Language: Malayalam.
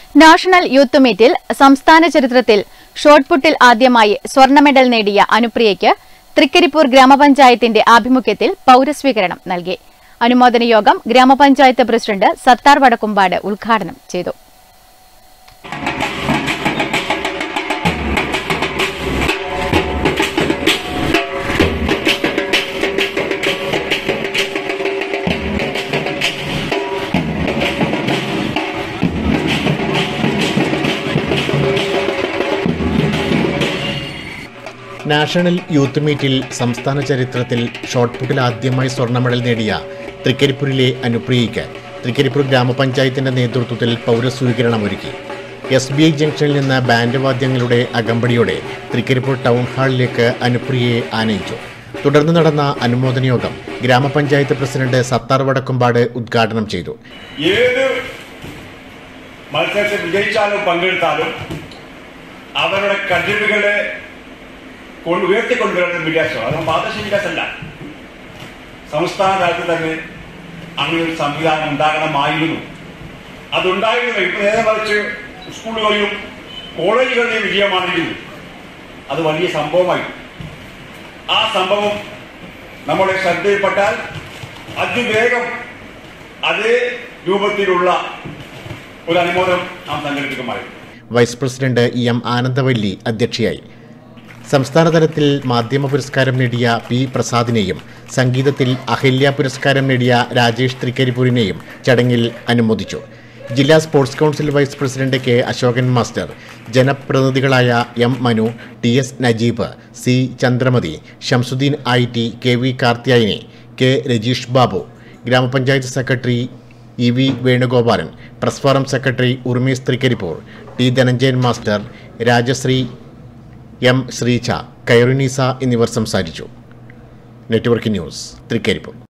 നാഷണൽ യൂത്ത് മീറ്റിൽ സംസ്ഥാന ചരിത്രത്തിൽ ഷോട്ട്പുട്ടിൽ ആദ്യമായി സ്വർണ്ണ മെഡൽ നേടിയ അനുപ്രിയയ്ക്ക് തൃക്കരിപ്പൂർ ഗ്രാമപഞ്ചായത്തിന്റെ ആഭിമുഖ്യത്തിൽ പൌരസ്വീകരണം നൽകി അനുമോദന യോഗം ഗ്രാമപഞ്ചായത്ത് പ്രസിഡന്റ് സത്താർ വടക്കുംപാട് ഉദ്ഘാടനം ചെയ്തു നാഷണൽ യൂത്ത് മീറ്റിൽ സംസ്ഥാന ചരിത്രത്തിൽ ഷോട്ട്പുട്ടിൽ ആദ്യമായി സ്വർണ്ണ മെഡൽ നേടിയ തൃക്കരിപ്പൂരിലെ അനുപ്രിയയ്ക്ക് തൃക്കരിപ്പൂർ ഗ്രാമപഞ്ചായത്തിന്റെ നേതൃത്വത്തിൽ പൗരസ്വീകരണം ഒരുക്കി എസ് ബി ഐ ജംഗ്ഷനിൽ നിന്ന് ബാൻഡ് വാദ്യങ്ങളുടെ അകമ്പടിയോടെ തൃക്കരിപ്പൂർ ടൗൺ ഹാളിലേക്ക് അനുപ്രിയയെ ആനയിച്ചു തുടർന്ന് നടന്ന അനുമോദന യോഗം ഗ്രാമപഞ്ചായത്ത് പ്രസിഡന്റ് സത്താർ വടക്കുംപാട് ഉദ്ഘാടനം ചെയ്തു ഏത് മത്സരത്തിൽ വിജയിച്ചാലും പങ്കെടുത്താലും അവരുടെ കഴിവുകളെ കൊണ്ട് ഉയർത്തിക്കൊണ്ടുവരുന്ന വികാസം അത് പ്രാദേശിക വികാസമല്ല സംസ്ഥാന തലത്തിൽ തന്നെ അങ്ങനെ ഒരു സംവിധാനം ഉണ്ടാകണമായിരുന്നു അതുണ്ടായിരുന്നില്ല ഇപ്പൊ നേരെ മറിച്ച് സ്കൂളുകളിലും കോളേജുകളിലെയും വിജയമാണിരുന്നു അത് വലിയ സംഭവമായി ആ സംഭവം നമ്മുടെ ശ്രദ്ധയിൽപ്പെട്ടാൽ അതിവേഗം അതേ രൂപത്തിലുള്ള ഒരു അനുമോദനം നാം സംഘടിപ്പിക്കുമായിരുന്നു vice president E M Anandavalli അധ്യക്ഷയായി സംസ്ഥാന തലത്തിൽ മാധ്യമ പുരസ്കാരം നേടിയ പി പ്രസാദിനെയും സംഗീതത്തിൽ അഹല്യ പുരസ്കാരം നേടിയ രാജേഷ് തൃക്കരിപ്പൂരിനെയും ചടങ്ങിൽ അനുമോദിച്ചു ജില്ലാ sports council vice president K Ashokan master ജനപ്രതിനിധികളായ M Manu T S Najeeb C Chandramathi Shamsuddin I T K V Karthiyayani K Rajeesh Babu ഗ്രാമപഞ്ചായത്ത് secretary E V Venugopalan press forum secretary Urmees Trikaripur T Dhananjayan master Rajasree M ശ്രീച കൈറുനീസ എന്നിവർ സംസാരിച്ചു നെറ്റ്വർക്ക് ന്യൂസ് തൃക്കരിപ്പൂർ